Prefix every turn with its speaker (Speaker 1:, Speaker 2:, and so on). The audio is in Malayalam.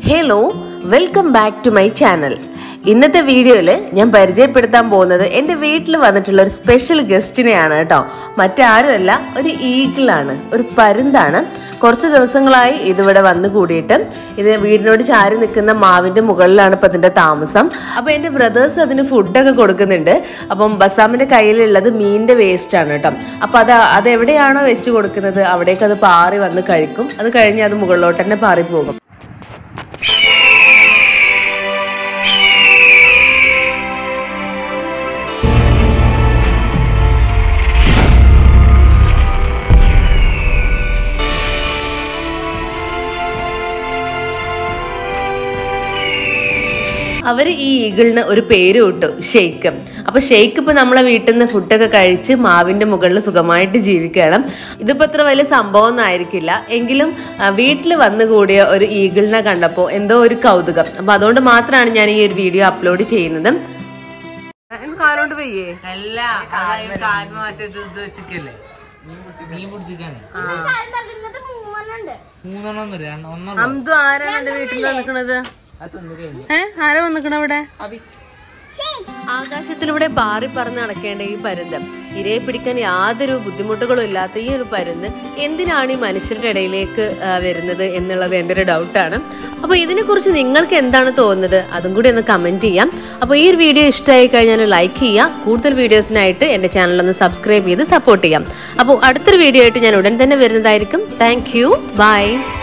Speaker 1: hello welcome back to my channel ഇന്നത്തെ വീഡിയോയിൽ ഞാൻ പരിചയപ്പെടുത്താൻ പോകുന്നത് എൻ്റെ വീട്ടിൽ വന്നിട്ടുള്ള ഒരു സ്പെഷ്യൽ ഗസ്റ്റിനെയാണ് കേട്ടോ മറ്റാരുമല്ല ഒരു ഈഗിളാണ് ഒരു പരുന്താണ് കുറച്ച് ദിവസങ്ങളായി ഇതിവിടെ വന്നു കൂടിയിട്ട് ഇത് വീടിനോട് ചാരി നിൽക്കുന്ന മാവിൻ്റെ മുകളിലാണ് ഇപ്പം അതിൻ്റെ താമസം അപ്പോൾ എൻ്റെ ബ്രദേഴ്സ് അതിന് ഫുഡൊക്കെ കൊടുക്കുന്നുണ്ട് അപ്പം ബസാമിൻ്റെ കയ്യിലുള്ളത് മീനിൻ്റെ വേസ്റ്റ് ആണ് കേട്ടോ അപ്പോൾ അത് അത് എവിടെയാണോ വെച്ച് കൊടുക്കുന്നത് അവിടേക്ക് അത് പാറി വന്ന് കഴിക്കും അത് കഴിഞ്ഞ് അത് മുകളിലോട്ട് തന്നെ പാറി പോകും അവർ ഈ ഈഗിളിന് ഒരു പേര് ഇട്ടു ഷെയ്ക്ക് അപ്പൊ ഷെയ്ക്ക് ഇപ്പൊ നമ്മളെ വീട്ടിൽ നിന്ന് ഫുഡൊക്കെ കഴിച്ച് മാവിന്റെ മുകളിൽ സുഖമായിട്ട് ജീവിക്കണം ഇതിപ്പോ അത്ര വലിയ സംഭവം ഒന്നും ആയിരിക്കില്ല എങ്കിലും വീട്ടിൽ വന്നുകൂടിയ ഒരു ഈഗിളിനെ കണ്ടപ്പോൾ എന്തോ ഒരു കൗതുകം അപ്പൊ അതുകൊണ്ട് മാത്രമാണ് ഞാൻ ഈ ഒരു വീഡിയോ അപ്ലോഡ് ചെയ്യുന്നത് കാലോണ്ട് പോയേ
Speaker 2: അല്ല അതായത് കാൽമ മറ്റേ ഇത് ഇത് വെച്ചിട്ടല്ലേ മീൻ പിടിച്ചിക്കാണ്
Speaker 3: ഇങ്ങനത്തെ മൂന്നെണ്ണുണ്ട്
Speaker 2: മൂന്നെണ്ണം വരെ ഒന്നെണ്ണം
Speaker 1: അന്തു ആരാണ് എന്റെ വീട്ടിൽ വന്നിക്കണത്
Speaker 2: അത് തിന്നു കഴിഞ്ഞു
Speaker 1: ഏ ആരാ വന്നിക്കണ അവിടെ ആകാശത്തിലൂടെ പാറി പറന്ന് നടക്കേണ്ട ഈ പരുന്ത് ഇരയെ പിടിക്കാൻ യാതൊരു ബുദ്ധിമുട്ടുകളും ഇല്ലാത്ത ഈ ഒരു പരുന്ത് എന്തിനാണ് ഈ മനുഷ്യരുടെ ഇടയിലേക്ക് ആ, വരുന്നത് എന്നുള്ളത് എൻ്റെ ഒരു ഡൗട്ടാണ് അപ്പോൾ ഇതിനെക്കുറിച്ച് നിങ്ങൾക്ക് എന്താണ് തോന്നുന്നത് അതും കൂടി ഒന്ന് കമൻറ്റ് ചെയ്യാം അപ്പോൾ ഈ ഒരു വീഡിയോ ഇഷ്ടമായി കഴിഞ്ഞാൽ ലൈക്ക് ചെയ്യുക കൂടുതൽ വീഡിയോസിനായിട്ട് എൻ്റെ ചാനൽ ഒന്ന് സബ്സ്ക്രൈബ് ചെയ്ത് സപ്പോർട്ട് ചെയ്യാം അപ്പോൾ അടുത്തൊരു വീഡിയോ ആയിട്ട് ഞാൻ ഉടൻ തന്നെ വരുന്നതായിരിക്കും താങ്ക് യു ബൈ